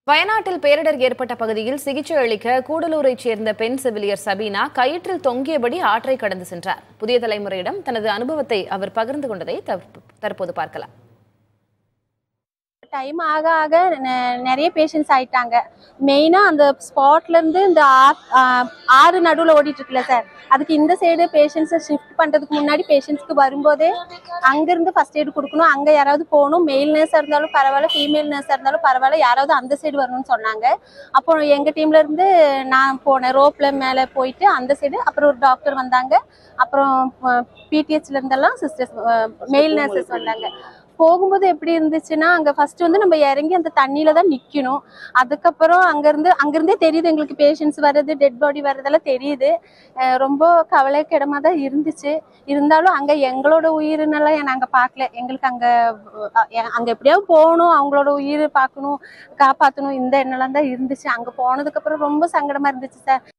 வயநாட்டில் பேரிடர் ஏற்பட்ட பகுதியில் சிகிச்சை அளிக்க கூடலூரைச் சேர்ந்த பெண் செவிலியர் சபீனா கயிற்றில் தொங்கியபடி ஆற்றை கடந்து சென்றார் புதிய தலைமுறையிடம் தனது அனுபவத்தை அவர் பகிர்ந்து கொண்டதை தற்ப- தற்போது பார்க்கலாம் டைம் ஆக ஆக நெ- நிறைய பேஷண்ட்ஸ் ஆயிட்டாங்க மெயினா அந்த ஸ்பாட்ல இருந்து இந்த ஆ- ஆ, ஆறு நடுவில் ஓடிட்டு இருக்குல்ல சார் அதுக்கு இந்த சைடு பேஷண்ட்ஸை ஷிஃப்ட் பண்றதுக்கு முன்னாடி பேஷண்ட்ஸ்க்கு வரும்போதே அங்கிருந்து ஃபர்ஸ்ட் எய்டு கொடுக்கணும் அங்க யாராவது போகணும் மெயில் நர்ஸா இருந்தாலும் பரவாயில்ல ஃபீமேல் நர்ஸா இருந்தாலும் பரவாயில்ல யாராவது அந்த சைடு வரணும்னு சொன்னாங்க அப்போ எங்க டீம்ல இருந்து நான் போனேன் ரோப்ல மேல போயிட்டு அந்த சைடு அப்புறம் ஒரு டாக்டர் வந்தாங்க அப்புறம் பிடிஹெச்ல இருந்தெல்லாம் சிஸ்டர்ஸ் மெயில் நர்சஸ் வந்தாங்க போகும்போது எப்படி இருந்துச்சுன்னா அங்க ஃபர்ஸ்ட் வந்து நம்ம இறங்கி அந்த தண்ணியில தான் நிக்கணும் அதுக்கப்புறம் அங்கிருந்து அங்கிருந்தே தெரியுது எங்களுக்கு பேஷண்ட்ஸ் வர்றது டெட் பாடி வர்றதெல்லாம் தெரியுது அஹ் ரொம்ப கவலைக்கிடமா தான் இருந்துச்சு இருந்தாலும் அங்க எங்களோட உயிரினெல்லாம் நாங்க பார்க்கல எங்களுக்கு அங்க அஹ் எ- அங்க எப்படியாவது போகணும் அவங்களோட உயிர் பார்க்கணும் காப்பாற்றணும் இந்த எண்ணெல்லாம் தான் இருந்துச்சு அங்க போனதுக்கு அப்புறம் ரொம்ப சங்கடமா இருந்துச்சு சார்